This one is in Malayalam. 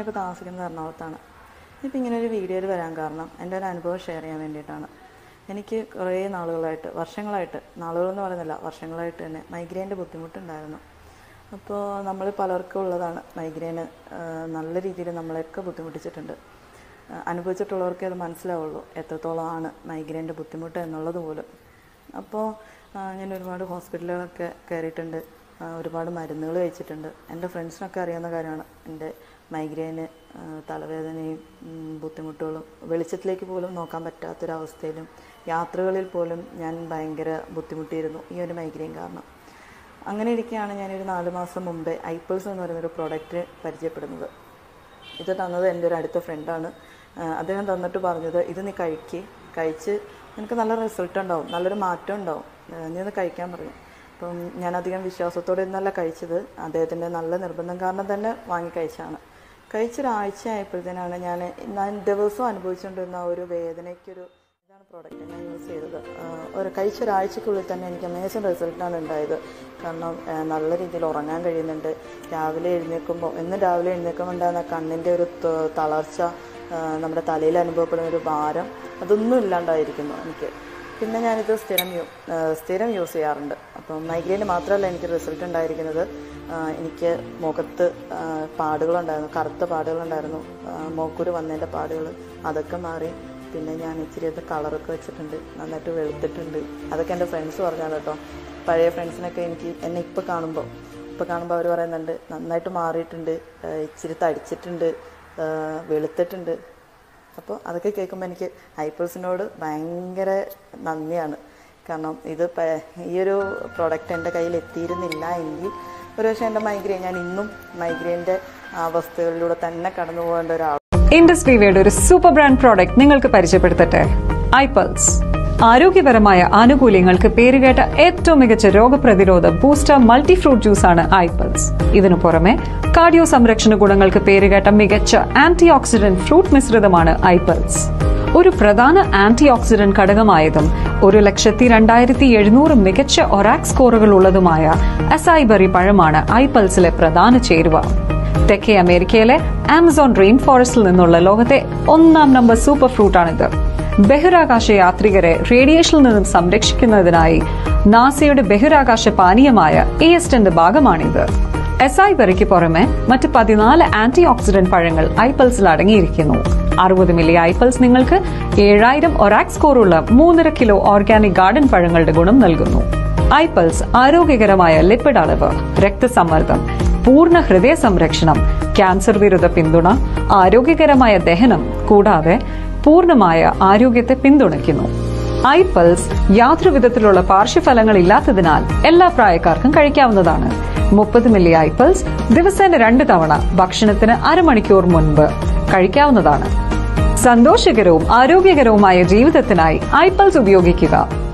ഞാനിപ്പോൾ താമസിക്കുന്നത് എറണാകുളത്താണ് ഇപ്പം ഇങ്ങനെ ഒരു വീഡിയോയിൽ വരാൻ കാരണം എൻ്റെ ഒരു അനുഭവം ഷെയർ ചെയ്യാൻ വേണ്ടിയിട്ടാണ് എനിക്ക് കുറേ നാളുകളായിട്ട് വർഷങ്ങളായിട്ട് നാളുകളെന്ന് പറയുന്നില്ല വർഷങ്ങളായിട്ട് തന്നെ മൈഗ്രെയിൻ്റെ ബുദ്ധിമുട്ടുണ്ടായിരുന്നു അപ്പോൾ നമ്മൾ പലർക്കും ഉള്ളതാണ് മൈഗ്രെയിന് നല്ല രീതിയിൽ നമ്മളെയൊക്കെ ബുദ്ധിമുട്ടിച്ചിട്ടുണ്ട് ആ, അനുഭവിച്ചിട്ടുള്ളവർക്കേ അത് മനസ്സിലാവുള്ളൂ എത്രത്തോളമാണ് മൈഗ്രെയിൻ്റെ ബുദ്ധിമുട്ട് എന്നുള്ളത് പോലും അപ്പോൾ ആ, ഞാൻ ഒരുപാട് ഹോസ്പിറ്റലുകളൊക്കെ കയറിയിട്ടുണ്ട് ആ, ഒരുപാട് മരുന്നുകൾ കഴിച്ചിട്ടുണ്ട് എൻ്റെ ഫ്രണ്ട്സിനൊക്കെ അറിയാവുന്ന കാര്യമാണ് എൻ്റെ മൈഗ്രെയിന് ആ, തലവേദനയും ഉം, ബുദ്ധിമുട്ടുകളും വെളിച്ചത്തിലേക്ക് പോലും നോക്കാൻ പറ്റാത്തൊരവസ്ഥയിലും യാത്രകളിൽ പോലും ഞാൻ ഭയങ്കര ബുദ്ധിമുട്ടിയിരുന്നു ഈ ഒരു മൈഗ്രെയിൻ കാരണം അങ്ങനെ ഇരിക്കെയാണ് ഞാനൊരു നാല് മാസം മുമ്പേ ഐപ്പിൾസ് എന്ന് പറയുന്നൊരു പ്രോഡക്റ്റ് പരിചയപ്പെടുന്നത് ഇത് തന്നത് എൻ്റെ ഒരു അടുത്ത ഫ്രണ്ടാണ് അദ്ദേഹം തന്നിട്ട് പറഞ്ഞത് ഇത് നീ കഴിക്ക് കഴിച്ച് നിനക്ക് നല്ല റിസൾട്ട് ഉണ്ടാവും നല്ലൊരു മാറ്റം ഉണ്ടാവും ആ, നീ ഒന്ന് കഴിക്കാൻ പറഞ്ഞു അപ്പം ഞാൻ അധികം വിശ്വാസത്തോടെ ഒന്നല്ല കഴിച്ചത് അദ്ദേഹത്തിൻ്റെ നല്ല നിർബന്ധം കാരണം തന്നെ വാങ്ങി കഴിച്ചാണ് കഴിച്ചൊരാഴ്ച ആയപ്പോഴത്തേനാണ് ഞാൻ ഞാൻ ദിവസവും അനുഭവിച്ചുകൊണ്ടിരുന്ന ആ ഒരു വേദനയ്ക്കൊരു ഇതാണ് പ്രോഡക്റ്റ് ഞാൻ യൂസ് ചെയ്തത് ആ, ഒരു കഴിച്ച ഒരാഴ്ചക്കുള്ളിൽ തന്നെ എനിക്ക് അമേസിങ് റിസൾട്ടാണ് ഉണ്ടായത് കാരണം ആ, നല്ല രീതിയിൽ ഉറങ്ങാൻ കഴിയുന്നുണ്ട് രാവിലെ എഴുന്നേൽക്കുമ്പോൾ എന്ന് രാവിലെ എഴുന്നേൽക്കുമ്പോൾ ഉണ്ടാകുന്ന കണ്ണിൻ്റെ ഒരു ത- തളർച്ച ആ, നമ്മുടെ തലയിൽ അനുഭവപ്പെടുന്ന ഒരു ഭാരം അതൊന്നും ഇല്ലാണ്ടായിരിക്കുന്നു എനിക്ക് പിന്നെ ഞാനിത് സ്ഥിരം യൂ ആ, സ്ഥിരം യൂസ് ചെയ്യാറുണ്ട് അപ്പം മൈഗ്രെയിന് മാത്രമല്ല എനിക്ക് റിസൾട്ട് ഉണ്ടായിരിക്കുന്നത് ആ, എനിക്ക് മുഖത്ത് ആ, പാടുകളുണ്ടായിരുന്നു കറുത്ത പാടുകളുണ്ടായിരുന്നു ആ, മൂക്കുരു വന്നതിൻ്റെ പാടുകൾ അതൊക്കെ മാറി പിന്നെ ഞാൻ ഇച്ചിരി അത് കളറൊക്കെ വെച്ചിട്ടുണ്ട് നന്നായിട്ട് വെളുത്തിട്ടുണ്ട് അതൊക്കെ എൻ്റെ ഫ്രണ്ട്സ് പറഞ്ഞാൽ കേട്ടോ പഴയ ഫ്രണ്ട്സിനൊക്കെ എനിക്ക് എന്നെ ഇപ്പോൾ കാണുമ്പോൾ ഇപ്പോൾ കാണുമ്പോൾ അവർ പറയുന്നുണ്ട് നന്നായിട്ട് മാറിയിട്ടുണ്ട് ആ, ഇച്ചിരി തടിച്ചിട്ടുണ്ട് ആ, വെളുത്തിട്ടുണ്ട് അപ്പോൾ അതൊക്കെ കേൾക്കുമ്പോൾ എനിക്ക് ഐപ്പിൾസിനോട് ഭയങ്കര നന്ദിയാണ് കാരണം ഇത് പ- ഈ ഒരു പ്രോഡക്റ്റ് എൻ്റെ കയ്യിൽ എത്തിയിരുന്നില്ല എങ്കിൽ ഒരു പക്ഷേ എൻ്റെ മൈഗ്രെയിൻ ഞാൻ ഇന്നും മൈഗ്രെയിൻ്റെ അവസ്ഥകളിലൂടെ തന്നെ കടന്നു പോകേണ്ട ഒരാൾ ഇൻഡസ്ട്രിവയുടെ ഒരു സൂപ്പർ ബ്രാൻഡ് പ്രോഡക്റ്റ് നിങ്ങൾക്ക് പരിചയപ്പെടുത്തട്ടെ ഐപൾസ് ആരോഗ്യപരമായ ആനുകൂല്യങ്ങൾക്ക് പേരുകേട്ട ഏറ്റവും മികച്ച രോഗപ്രതിരോധ ബൂസ്റ്റർ മൾട്ടി ഫ്രൂട്ട് ജ്യൂസ് ആണ് ഐപൾസ് ഇതിനു പുറമെ കാർഡിയോ സംരക്ഷണ ഗുണങ്ങൾക്ക് പേരുകേട്ട മികച്ച ആന്റി ഓക്സിഡന്റ് ഫ്രൂട്ട് മിശ്രിതമാണ് ഐപൾസ് ഒരു പ്രധാന ആന്റി ഓക്സിഡന്റ് ഘടകമായതും ഒരു ലക്ഷത്തി രണ്ടായിരത്തി എഴുന്നൂറ് മികച്ച ഒറാക് സ്കോറുകൾ ഉള്ളതുമായ അസൈബറി പഴമാണ് ഐപൾസിലെ പ്രധാന ചേരുവ തെക്കേ അമേരിക്കയിലെ ആമസോൺ റെയിൻ ഫോറസ്റ്റിൽ നിന്നുള്ള ലോകത്തെ ഒന്നാം നമ്പർ സൂപ്പർ ഫ്രൂട്ടാണിത് ബഹിരാകാശ യാത്രികരെ റേഡിയേഷനിൽ നിന്നും സംരക്ഷിക്കുന്നതിനായി നാസയുടെ ബഹിരാകാശ പാനീയമായ ഇഎസ്റ്റിന്റെ ഭാഗമാണിത് എസൈബറിക്ക് പുറമെ മറ്റ് പതിനാല് ആന്റി ഓക്സിഡന്റ് പഴങ്ങൾ ഐപ്പൽസിൽ അടങ്ങിയിരിക്കുന്നു അറുപത് മില്ലി ഐപ്പൽസ് നിങ്ങൾക്ക് ഏഴായിരം ഒറാക് സ്കോറുള്ള മൂന്നര കിലോ ഓർഗാനിക് ഗാർഡൻ പഴങ്ങളുടെ ഗുണം നൽകുന്നു ഐപ്പൽസ് ആരോഗ്യകരമായ ലിപ്പിഡ് അളവ് രക്തസമ്മർദ്ദം പൂർണ്ണ ഹൃദയ സംരക്ഷണം ക്യാൻസർ വിരുദ്ധ പിന്തുണ ആരോഗ്യകരമായ ദഹനം കൂടാതെ പൂർണ്ണമായ ആരോഗ്യത്തെ പിന്തുണയ്ക്കുന്നു ഐപ്പൽസ് യാതൊരു വിധത്തിലുള്ള പാർശ്വഫലങ്ങൾ ഇല്ലാത്തതിനാൽ എല്ലാ പ്രായക്കാർക്കും കഴിക്കാവുന്നതാണ് മുപ്പത് മില്ലി ഐപ്പൽസ് ദിവസേന രണ്ട് തവണ ഭക്ഷണത്തിന് അരമണിക്കൂർ മുൻപ് കഴിക്കാവുന്നതാണ് സന്തോഷകരവും ആരോഗ്യകരവുമായ ജീവിതത്തിനായി ഐപ്പൽസ് ഉപയോഗിക്കുക